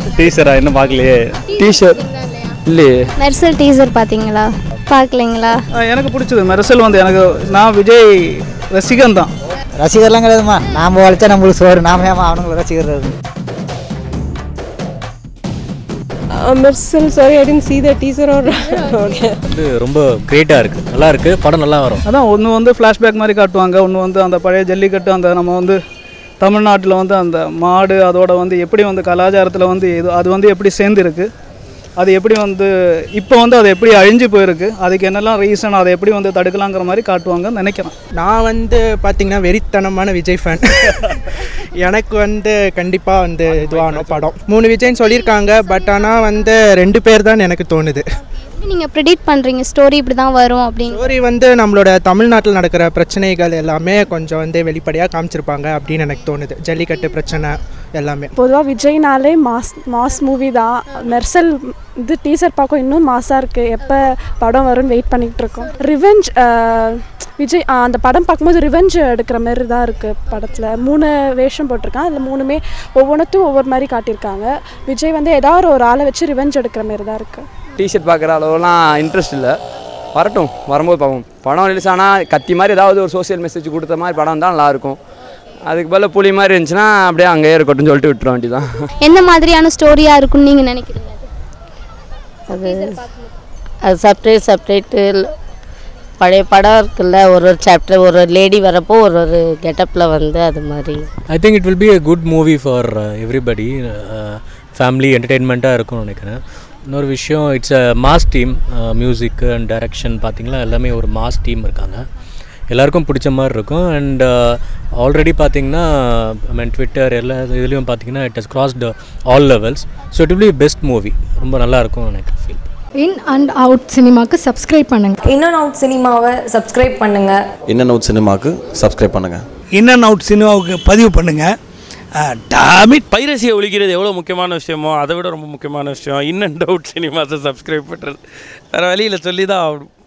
டீச்சரா இன்னும் பார்க்கலையே டீஷர்ட் இல்லையே மெர்சல் டீசர் பார்த்தீங்களா பார்க்கலைங்களா எனக்கு பிடிச்சது மெர்சல் வந்து எனக்கு நான் விஜய் ரசிகன் தான் ரசிகர்லாம் கிடையாதுமா நாம் வளைச்சா நம்மளுக்கு சோறு நாம ஏமா அவனுங்களை ரசிகர் Mersal sorry I tend see the teaser or okay வந்து ரொம்ப கிரேட்டாக இருக்குது நல்லா இருக்குது படம் நல்லா வரும் அதான் ஒன்று வந்து ஃப்ளாஷ்பேக் மாதிரி காட்டுவாங்க ஒன்று வந்து அந்த பழைய ஜல்லிக்கட்டு அந்த நம்ம வந்து தமிழ்நாட்டில் வந்து அந்த மாடு அதோட வந்து எப்படி வந்து கலாச்சாரத்தில் வந்து இது அது வந்து எப்படி சேர்ந்துருக்கு அது எப்படி வந்து இப்போ வந்து அது எப்படி அழிஞ்சு போயிருக்கு அதுக்கு என்னெல்லாம் ரீசன் அதை எப்படி வந்து தடுக்கலாங்கிற மாதிரி காட்டுவாங்கன்னு நினைக்கிறேன் நான் வந்து பார்த்தீங்கன்னா வெறித்தனமான விஜய் ஃபேன் எனக்கு வந்து கண்டிப்பாக வந்து இதுவான படம் மூணு விஜய்ன்னு சொல்லியிருக்காங்க பட் ஆனால் வந்து ரெண்டு பேர் தான் எனக்கு தோணுது எப்படி நீங்கள் ப்ரிடிக்ட் பண்ணுறீங்க ஸ்டோரி இப்படி தான் வரும் அப்படின்னு ஸ்டோரி வந்து நம்மளோட தமிழ்நாட்டில் நடக்கிற பிரச்சனைகள் எல்லாமே கொஞ்சம் வந்து வெளிப்படையாக காமிச்சிருப்பாங்க அப்படின்னு எனக்கு தோணுது ஜல்லிக்கட்டு பிரச்சனை எல்லாமே பொதுவாக விஜய்னாலே மாஸ் மாஸ் மூவி தான் மெர்சல் இது டீசர் பார்க்க இன்னும் மாஸாக இருக்குது எப்போ படம் வரும்னு வெயிட் பண்ணிகிட்டு இருக்கோம் ரிவெஞ்ச் விஜய் ஆ, அந்த படம் பார்க்கும்போது ரிவெஞ்ச் எடுக்கிற மாதிரி தான் இருக்குது படத்தில் மூணு வேஷம் போட்டிருக்கான் அதில் மூணுமே ஒவ்வொன்றுத்தும் ஒவ்வொரு மாதிரி காட்டியிருக்காங்க விஜய் வந்து ஏதாவது ஒரு ஆளை வச்சு ரிவெஞ்ச் எடுக்கிற மாதிரி தான் இருக்குது டிஷர்ட் பார்க்குற அளவுலாம் இன்ட்ரெஸ்ட் இல்லை வரட்டும் வரும்போது பார்ப்போம் படம் ரிலீஸ் ஆனால் கத்தி மாதிரி ஏதாவது ஒரு சோஷியல் மெசேஜ் கொடுத்த மாதிரி படம் தான் நல்லாயிருக்கும் அதுக்கு பதிலா புலி மாதிரி இருந்துச்சுன்னா அப்படியே அங்கேயே இருக்கட்டும்னு சொல்லிட்டு விட்டுற வேண்டியதான் எந்த மாதிரியான ஸ்டோரியாக இருக்கும்னு நீங்கள் நினைக்கிறீங்க அது அது செப்ரேட் செப்ரேட்டு பழைய படம் இருக்குல்ல ஒரு ஒரு சாப்டர் ஒரு ஒரு லேடி வரப்போ ஒரு ஒரு கெட்டப்பில் வந்து அது மாதிரி I think it will be a good movie for everybody family என்டர்டெயின்மெண்ட்டாக இருக்கும்னு நினைக்கிறேன் இன்னொரு விஷயம் it's a mass team music and direction பார்த்தீங்களா எல்லாமே ஒரு மாஸ் டீம் இருக்காங்க எல்லாருக்கும் பிடிச்ச மாதிரி இருக்கும் அண்ட் ஆல்ரெடி பார்த்தீங்கன்னா ஐ மீன் ட்விட்டர் எல்லா இதுலேயும் பார்த்தீங்கன்னா it has crossed all levels so it will be best movie ரொம்ப நல்லா இருக்கும்னு நினைக்கிறேன் ஃபீல் இன் அண்ட் அவுட் சினிமாக்கு சப்ஸ்கிரைப் பண்ணுங்க இன் அண்ட் அவுட் சினிமாவை சப்ஸ்கிரைப் பண்ணுங்கள் இன்னன் அவுட் சினிமாவுக்கு சப்ஸ்கிரைப் பண்ணுங்கள் இன் அண்ட் அவுட் சினிமாவுக்கு பதிவு பண்ணுங்கள் டாமிட் பைரசியை ஒழிக்கிறது எவ்வளோ முக்கியமான விஷயமோ அதை விட ரொம்ப முக்கியமான விஷயம் இன் அண்ட் அவுட் சினிமாஸை சப்ஸ்கிரைப் பண்ணுறது வேறு வழியில் சொல்லி தான் ஆகணும்